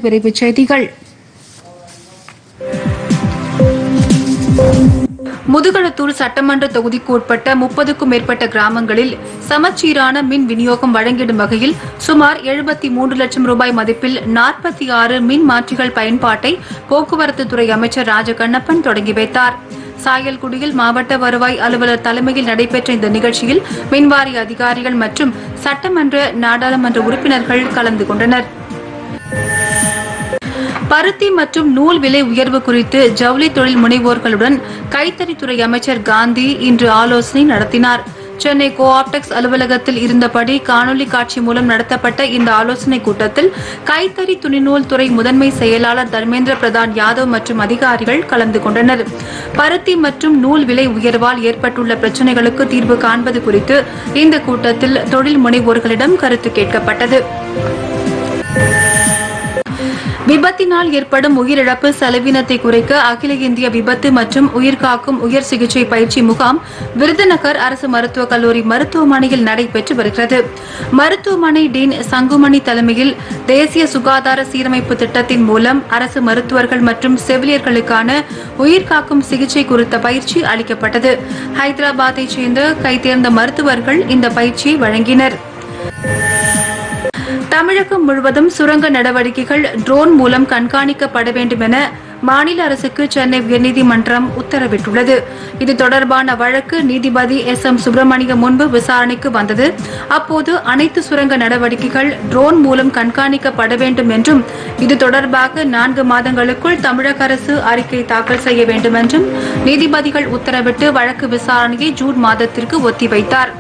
விரைவுச் செய்திகள் முதுகளத்தூர் சட்டமன்ற தொகுதிக்கு உட்பட்ட முப்பதுக்கும் மேற்பட்ட கிராமங்களில் சமச்சீரான மின் விநியோகம் வழங்கிடும் வகையில் சுமார் எழுபத்தி மூன்று லட்சம் ரூபாய் மதிப்பில் நாற்பத்தி ஆறு மின் மாற்றிகள் பயன்பாட்டை போக்குவரத்து துறை அமைச்சர் ராஜகண்ணப்பன் தொடங்கி வைத்தார் சாயல்குடியில் மாவட்ட வருவாய் அலுவலர் தலைமையில் நடைபெற்ற இந்த நிகழ்ச்சியில் மின்வாரிய அதிகாரிகள் மற்றும் சட்டமன்ற நாடாளுமன்ற உறுப்பினர்கள் கலந்து கொண்டனர் பருத்தி மற்றும் நூல் விலை உயர்வு குறித்து ஜவுளி தொழில் முனைவோர்களுடன் கைத்தறித்துறை அமைச்சர் காந்தி இன்று ஆலோசனை நடத்தினார் சென்னை கோ ஆப்டெக்ஸ் அலுவலகத்தில் இருந்தபடி காணொலி காட்சி மூலம் நடத்தப்பட்ட இந்த ஆலோசனைக் கூட்டத்தில் கைத்தறி துணிநூல் துறை முதன்மை செயலாளர் தர்மேந்திர பிரதான் யாதவ் மற்றும் அதிகாரிகள் கலந்து கொண்டனர் பருத்தி மற்றும் நூல் விலை உயர்வால் ஏற்பட்டுள்ள பிரச்சினைகளுக்கு தீர்வு காண்பது குறித்து இந்த கூட்டத்தில் தொழில் முனைவோர்களிடம் கருத்து கேட்கப்பட்டது விபத்தினால் ஏற்படும் உயிரிழப்பு செலவினத்தை குறைக்க அகில இந்திய விபத்து மற்றும் உயிர்காக்கும் உயர் சிகிச்சை பயிற்சி முகாம் விருதுநகர் அரசு மருத்துவக் கல்லூரி மருத்துவமனையில் நடைபெற்று வருகிறது மருத்துவமனை டீன் சங்குமணி தலைமையில் தேசிய சுகாதார சீரமைப்பு திட்டத்தின் மூலம் அரசு மருத்துவர்கள் மற்றும் செவிலியர்களுக்கான உயிர்காக்கும் சிகிச்சை குறித்த பயிற்சி அளிக்கப்பட்டது ஹைதராபாத்தைச் சேர்ந்த கைதேர்ந்த மருத்துவர்கள் இந்த பயிற்சியை வழங்கினர் தமிழகம் முழுவதும் சுரங்க நடவடிக்கைகள் ட்ரோன் மூலம் கண்காணிக்கப்பட வேண்டும் என மாநில அரசுக்கு சென்னை உயர்நீதிமன்றம் உத்தரவிட்டுள்ளது இது தொடர்பான வழக்கு நீதிபதி எஸ் எம் சுப்பிரமணியம் முன்பு விசாரணைக்கு வந்தது அப்போது அனைத்து சுரங்க நடவடிக்கைகள் ட்ரோன் மூலம் கண்காணிக்கப்பட வேண்டும் என்றும் இது தொடர்பாக நான்கு மாதங்களுக்குள் தமிழக அரசு அறிக்கை தாக்கல் செய்ய வேண்டும் என்றும் நீதிபதிகள் உத்தரவிட்டு வழக்கு விசாரணையை ஜூன் மாதத்திற்கு ஒத்திவைத்தார்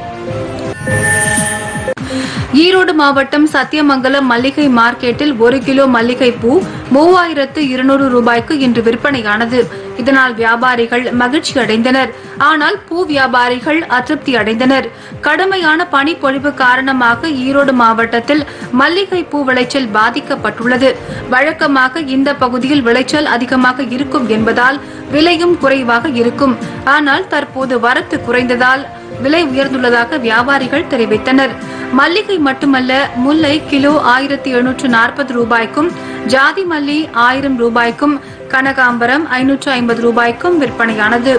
ஈரோடு மாவட்டம் சத்தியமங்கலம் மல்லிகை மார்க்கெட்டில் ஒரு கிலோ மல்லிகை பூ மூவாயிரத்து இருநூறு ரூபாய்க்கு இன்று விற்பனையானது இதனால் வியாபாரிகள் மகிழ்ச்சி அடைந்தனர் ஆனால் பூ வியாபாரிகள் அதிருப்தி அடைந்தனர் கடுமையான பனிப்பொழிவு காரணமாக ஈரோடு மாவட்டத்தில் மல்லிகை பூ விளைச்சல் பாதிக்கப்பட்டுள்ளது வழக்கமாக இந்த பகுதியில் விளைச்சல் அதிகமாக இருக்கும் என்பதால் விலையும் குறைவாக இருக்கும் ஆனால் தற்போது வரத்து குறைந்ததால் விலை உயர்ந்துள்ளதாக வியாபாரிகள் தெரிவித்தனர் மல்லிகை மட்டுமல்ல முல்லை கிலோ ஆயிரத்தி எழுநூற்று நாற்பது ரூபாய்க்கும் ஜாதி மல்லி ஆயிரம் ரூபாய்க்கும் கனகாம்பரம் ஐநூற்று ஐம்பது ரூபாய்க்கும் விற்பனையானது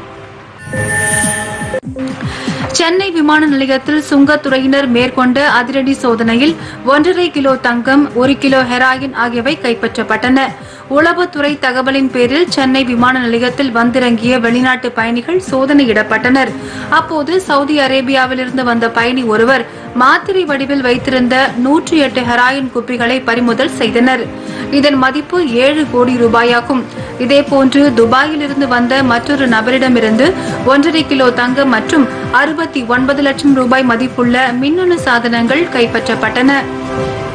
சென்னை விமான நிலையத்தில் சுங்கத்துறையினர் மேற்கொண்ட அதிரடி சோதனையில் ஒன்றரை கிலோ தங்கம் ஒரு கிலோ ஹெராயின் ஆகியவை கைப்பற்றப்பட்டன உளவுத்துறை தகவலின் பேரில் சென்னை விமான நிலையத்தில் வந்திறங்கிய வெளிநாட்டு பயணிகள் சோதனையிடப்பட்டனர் அப்போது சவுதி அரேபியாவிலிருந்து வந்த பயணி ஒருவர் மாத்திரை வடிவில் வைத்திருந்த நூற்றி எட்டு ஹெராயின் குப்பிகளை பறிமுதல் செய்தனர் இதன் மதிப்பு ஏழு கோடி ரூபாயாகும் இதேபோன்று துபாயிலிருந்து வந்த மற்றொரு நபரிடமிருந்து ஒன்றரை கிலோ தங்கம் மற்றும் அறுபத்தி ஒன்பது லட்சம் ரூபாய் மதிப்புள்ள மின்னணு சாதனங்கள் கைப்பற்றப்பட்டன